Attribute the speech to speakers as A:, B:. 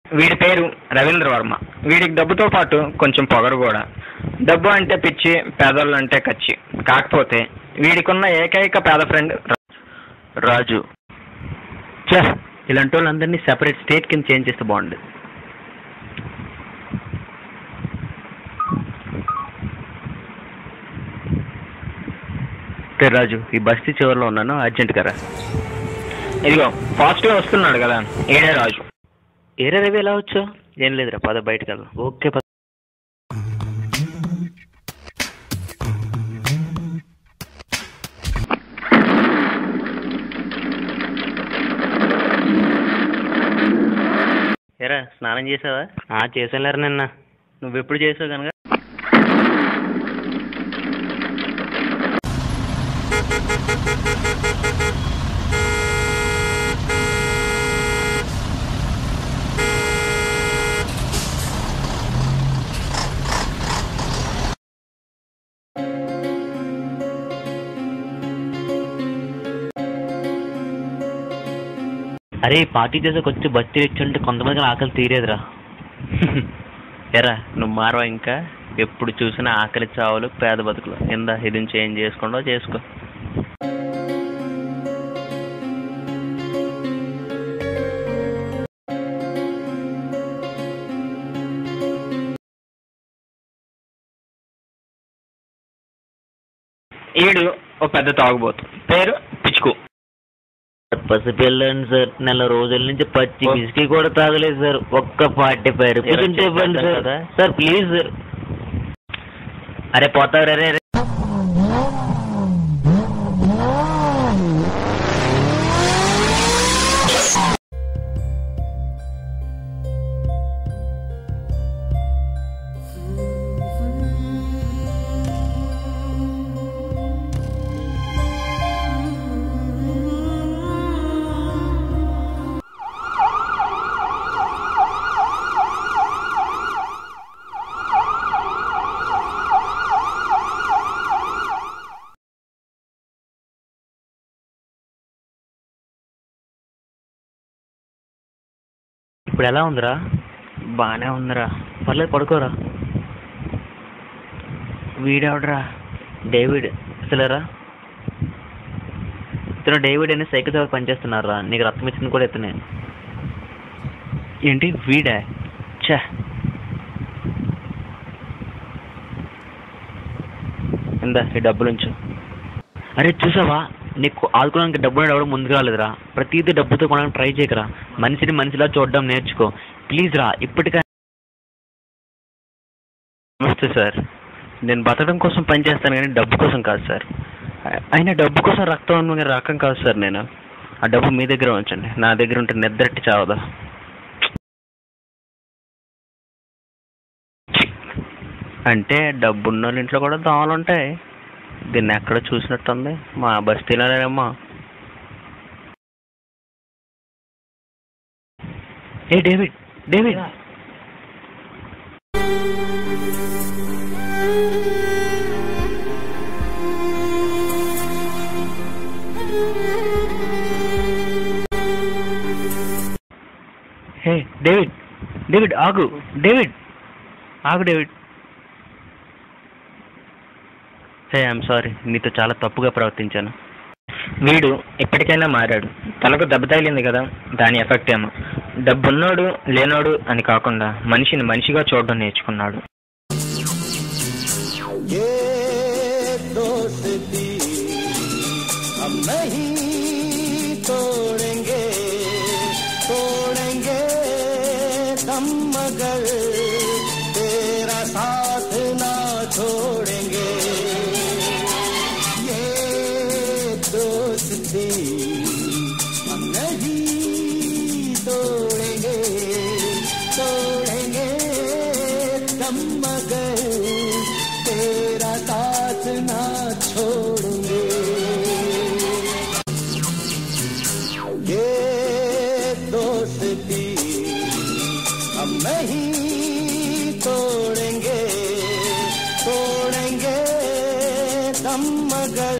A: వీడి పేరు రవీంద్ర వర్మ వీడికి డబ్బుతో పాటు కొంచెం పొగరు కూడా డబ్బు అంటే పిచ్చి పేదోళ్ళు అంటే కచ్చి కాకపోతే వీడికున్న ఏకైక పేద ఫ్రెండ్
B: రాజు చ ఇలాంటి వాళ్ళందరినీ సెపరేట్ స్టేట్ కింద చేంజ్ చేస్తే బాగుండు రే రాజు ఈ బస్తీ చివరిలో ఉన్నాను అర్జెంట్ కదా
A: ఇదిగో పాజిటివ్ వస్తున్నాడు కదా ఏడే రాజు
B: ఏరే రవి ఎలా వచ్చావు ఏం లేదురా పద బయటకు వెళ్దాం ఓకే పద ఏరా స్నానం చేసావా చేసానులేరా నిన్న నువ్వు ఎప్పుడు చేసావు కనుక అరే పార్టీ చేసే వచ్చి బస్తీ ఇచ్చుంటే కొంతమందికి ఆకలి తీరేదిరా ఎరా నువ్వు మారవా ఇంకా ఎప్పుడు చూసినా ఆకలి చావులు పేద బతుకులు ఇందా ఇది చేంజ్ చేసుకుంటో చేసుకో
A: ఈడు ఓ పెద్ద తాగుబోతు పేరు పిచ్చుకు
B: పసిపిల్లని సార్ నెల రోజుల నుంచి పచ్చి బిస్కీ కూడా తాగలేదు సార్ ఒక్క పార్టీ పేరు కూర్చుంటే ఇవ్వండి సార్ సార్ ప్లీజ్ సార్ అరే పోతావు రే రే ఇప్పుడు ఎలా ఉందిరా బాగానే ఉందిరా పర్లేదు పడుకోరా వీడెవడరా డేవిడ్ అసలేరా ఇతను డేవిడ్ అనే సైకిల్ దగ్గర పనిచేస్తున్నారా నీకు రక్తం ఇచ్చింది కూడా ఇతనే ఏంటి వీడా ఛా ఇందా ఈ డబ్బులుంచు అరే చూసావా నీకు ఆదుకోవడానికి డబ్బు ఎవరు ముందుకు రాలేదురా ప్రతిదీ డబ్బుతో కొనడానికి ట్రై చేయకరా మనిషిని మనిషిలా చూడడం నేర్చుకో ప్లీజ్ రా ఇప్పటికే నమస్తే సార్ నేను బతకడం కోసం పని చేస్తాను కానీ డబ్బు కోసం కాదు సార్ అ- అయినా డబ్బు కోసం రక్తం అనుకునే రకం కాదు సార్ నేను ఆ డబ్బు మీ దగ్గర ఉంచండి నా దగ్గర ఉంటే నిద్రట్టి చావదా అంటే డబ్బున్న వాళ్ళ ఇంట్లో కూడా దోమలు ఉంటాయి దీన్ని ఎక్కడ చూసినట్టుంది మా బస్తీలోనేమో ఏ David David hey David David ఆగు డేవిడ్ ఆగు డేవిడ్ హే ఐఎమ్ సారీ నీతో చాలా తప్పుగా ప్రవర్తించాను
A: వీడు ఎప్పటికైనా మారాడు తలకు దెబ్బ తగిలింది కదా దాని ఎఫెక్ట్ ఏమో డబ్బున్నోడు లేనోడు అని కాకుండా మనిషిని మనిషిగా చూడడం నేర్చుకున్నాడు
C: ये दोस्ती हम नहीं तोड़ेंगे तोड़ेंगे दम मगर तेरा साथ ना छोड़ेंगे ये दोस्ती हम नहीं तोड़ेंगे तोड़ेंगे दम मगर तेरा साथ ना छोड़ेंगे ये दोस्ती हम नहीं तोड़ेंगे तोड़ेंगे दम मगर